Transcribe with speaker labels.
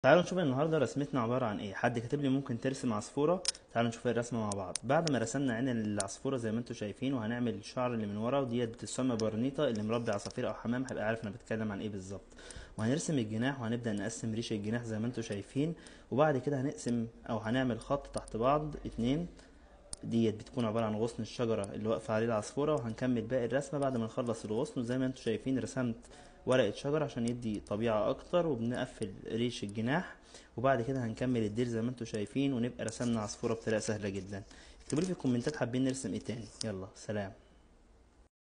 Speaker 1: تعالوا نشوف النهارده رسمتنا عبارة عن ايه حد كاتب لي ممكن ترسم عصفورة تعالوا نشوف الرسمة مع بعض بعد ما رسمنا عين العصفورة زي ما انتم شايفين وهنعمل الشعر اللي من ورا وديت بتسمى برنيطة اللي مربي عصافير او حمام هيبقى عارف انا بتكلم عن ايه بالظبط وهنرسم الجناح وهنبدأ نقسم ريش الجناح زي ما انتم شايفين وبعد كده هنقسم او هنعمل خط تحت بعض اتنين ديت بتكون عبارة عن غصن الشجرة اللي واقفة عليه العصفورة وهنكمل باقي الرسمة بعد ما نخلص الغصن وزي ما انتم شايفين رسمت ورقة شجر عشان يدي طبيعة أكتر وبنقفل ريش الجناح وبعد كده هنكمل الديل زي ما انتم شايفين ونبقى رسمنا عصفورة بطريقة سهلة جدا اكتبوا لي في الكومنتات حابين نرسم ايه تاني يلا سلام